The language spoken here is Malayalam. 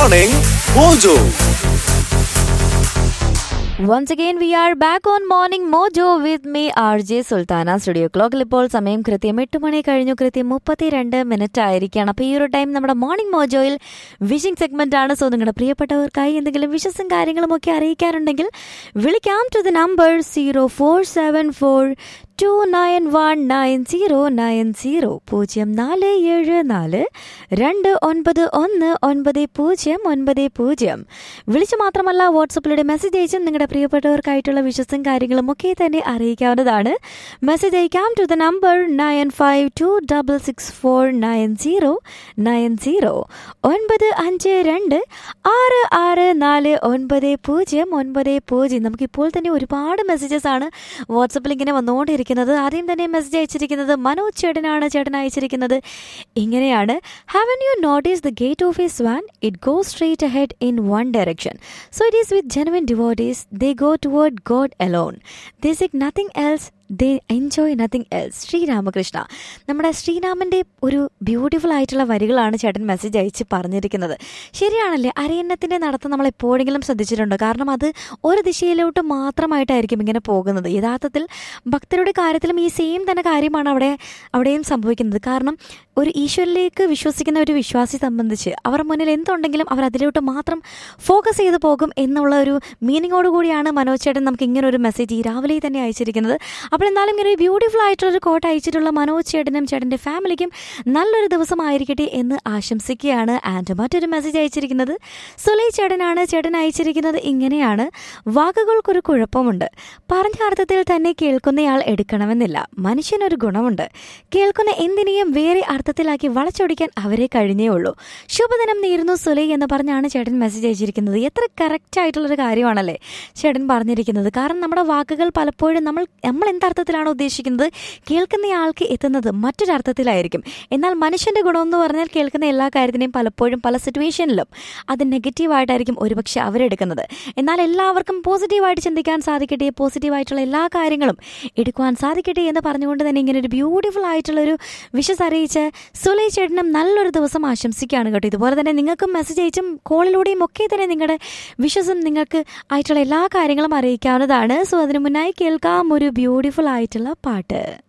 Morning Mojo. Once again, we are back on Morning Mojo with me, RJ Sultana studio ക്ലോക്കിൽ ഇപ്പോൾ സമയം കൃത്യം എട്ട് മണി കഴിഞ്ഞു കൃത്യം മുപ്പത്തിരണ്ട് മിനിറ്റ് ആയിരിക്കുകയാണ് അപ്പോൾ ഈ ഒരു ടൈം നമ്മുടെ മോർണിംഗ് മോജോയിൽ വിഷിംഗ് സെഗ്മെന്റ് ആണ് സോ നിങ്ങളുടെ പ്രിയപ്പെട്ടവർക്കായി എന്തെങ്കിലും വിഷസും കാര്യങ്ങളും ഒക്കെ അറിയിക്കാറുണ്ടെങ്കിൽ വിളിക്കാം to the number zero four seven four two nine one nine zero nine zero പൂജ്യം നാല് ഏഴ് നാല് രണ്ട് ഒൻപത് ഒന്ന് ഒൻപത് പൂജ്യം ഒൻപത് പൂജ്യം വിളിച്ച് മാത്രമല്ല വാട്സപ്പിലൂടെ മെസ്സേജ് അയച്ചും നിങ്ങളുടെ പ്രിയപ്പെട്ടവർക്കായിട്ടുള്ള വിശ്വസും കാര്യങ്ങളും ഒക്കെ തന്നെ അറിയിക്കാവുന്നതാണ് മെസ്സേജ് അയക്കാം to the number nine five two double six four nine zero nine zero ഒൻപത് അഞ്ച് രണ്ട് ആറ് ആറ് നാല് ഒൻപത് പൂജ്യം ഒൻപത് പൂജ്യം നമുക്കിപ്പോൾ തന്നെ ഒരുപാട് മെസ്സേജസ് ആണ് വാട്സപ്പിൽ ഇങ്ങനെ വന്നുകൊണ്ടിരിക്കുന്നത് ആദ്യം തന്നെ മെസ്സേജ് അയച്ചിരിക്കുന്നത് മനോജ് ചേട്ടനാണ് ചേട്ടൻ അയച്ചിരിക്കുന്നത് ഇങ്ങനെയാണ് haven you notice the gate of A swan it go straight ahead in one direction so it is with genuine devotees they go toward God alone they സിക് nothing else they enjoy nothing else Sri Ramakrishna നമ്മുടെ ശ്രീരാമൻ്റെ ഒരു ബ്യൂട്ടിഫുൾ ആയിട്ടുള്ള വരികളാണ് ചേട്ടൻ മെസ്സേജ് അയച്ച് പറഞ്ഞിരിക്കുന്നത് ശരിയാണല്ലേ അരയന്നത്തിൻ്റെ നടത്തം നമ്മൾ എപ്പോഴെങ്കിലും ശ്രദ്ധിച്ചിട്ടുണ്ടോ കാരണം അത് ഒരു ദിശയിലോട്ട് മാത്രമായിട്ടായിരിക്കും ഇങ്ങനെ പോകുന്നത് യഥാർത്ഥത്തിൽ ഭക്തരുടെ കാര്യത്തിലും ഈ സെയിം തന്നെ കാര്യമാണ് അവിടെ അവിടെയും സംഭവിക്കുന്നത് കാരണം ഒരു ഈശ്വരിലേക്ക് വിശ്വസിക്കുന്ന ഒരു വിശ്വാസി സംബന്ധിച്ച് അവർ മുന്നിൽ എന്തുണ്ടെങ്കിലും അവർ അതിലോട്ട് മാത്രം ഫോക്കസ് ചെയ്ത് പോകും എന്നുള്ള ഒരു മീനിങ്ങോട് കൂടിയാണ് മനോജ് ചേട്ടൻ നമുക്ക് ഇങ്ങനെ ഒരു മെസ്സേജ് ഈ രാവിലെ തന്നെ അയച്ചിരിക്കുന്നത് അപ്പോൾ എന്നാലും ഇങ്ങനെ ഒരു ബ്യൂട്ടിഫുൾ ആയിട്ടുള്ളൊരു കോട്ട് അയച്ചിട്ടുള്ള മനോജ് ചേട്ടനും ചേട്ടൻ്റെ ഫാമിലിക്കും നല്ലൊരു ദിവസമായിരിക്കട്ടെ എന്ന് ആശംസിക്കുകയാണ് ആൻഡ് മറ്റൊരു മെസ്സേജ് അയച്ചിരിക്കുന്നത് സുലൈ ചേട്ടനാണ് ചേട്ടൻ അയച്ചിരിക്കുന്നത് ഇങ്ങനെയാണ് വാക്കുകൾക്കൊരു കുഴപ്പമുണ്ട് പറഞ്ഞ അർത്ഥത്തിൽ തന്നെ കേൾക്കുന്നയാൾ എടുക്കണമെന്നില്ല മനുഷ്യനൊരു ഗുണമുണ്ട് കേൾക്കുന്ന എന്തിനേയും വേറെ അർത്ഥത്തിലാക്കി വളച്ചൊടിക്കാൻ അവരെ കഴിഞ്ഞേ ഉള്ളൂ ശുഭദിനം നേരുന്നു സുലൈ എന്ന് പറഞ്ഞാണ് ചേട്ടൻ മെസ്സേജ് അയച്ചിരിക്കുന്നത് എത്ര കറക്റ്റ് ആയിട്ടുള്ളൊരു കാര്യമാണല്ലേ ചേട്ടൻ പറഞ്ഞിരിക്കുന്നത് കാരണം നമ്മുടെ വാക്കുകൾ പലപ്പോഴും നമ്മൾ നമ്മൾ എന്തർത്ഥത്തിലാണ് ഉദ്ദേശിക്കുന്നത് കേൾക്കുന്നയാൾക്ക് എത്തുന്നത് മറ്റൊരർത്ഥത്തിലായിരിക്കും എന്നാൽ മനുഷ്യന്റെ ഗുണം എന്ന് പറഞ്ഞാൽ കേൾക്കുന്ന എല്ലാ കാര്യത്തിനെയും പലപ്പോഴും പല സിറ്റുവേഷനിലും അത് നെഗറ്റീവായിട്ടായിരിക്കും ഒരുപക്ഷെ അവരെടുക്കുന്നത് എന്നാൽ എല്ലാവർക്കും പോസിറ്റീവായിട്ട് ചിന്തിക്കാൻ സാധിക്കട്ടെ പോസിറ്റീവായിട്ടുള്ള എല്ലാ കാര്യങ്ങളും എടുക്കുവാൻ സാധിക്കട്ടെ എന്ന് പറഞ്ഞുകൊണ്ട് തന്നെ ഇങ്ങനെ ഒരു ബ്യൂട്ടിഫുൾ ആയിട്ടുള്ളൊരു വിഷസ് അറിയിച്ച് സുലൈ ചേട്ടനും നല്ലൊരു ദിവസം ആശംസിക്കുകയാണ് കേട്ടോ ഇതുപോലെ തന്നെ നിങ്ങൾക്കും മെസ്സേജ് അയച്ചും കോളിലൂടെയും ഒക്കെ തന്നെ നിങ്ങളുടെ വിഷസും നിങ്ങൾക്ക് ആയിട്ടുള്ള എല്ലാ കാര്യങ്ങളും അറിയിക്കാവുന്നതാണ് സോ അതിനു മുന്നായി കേൾക്കാം ഒരു ബ്യൂട്ടിഫുൾ ആയിട്ടുള്ള പാട്ട്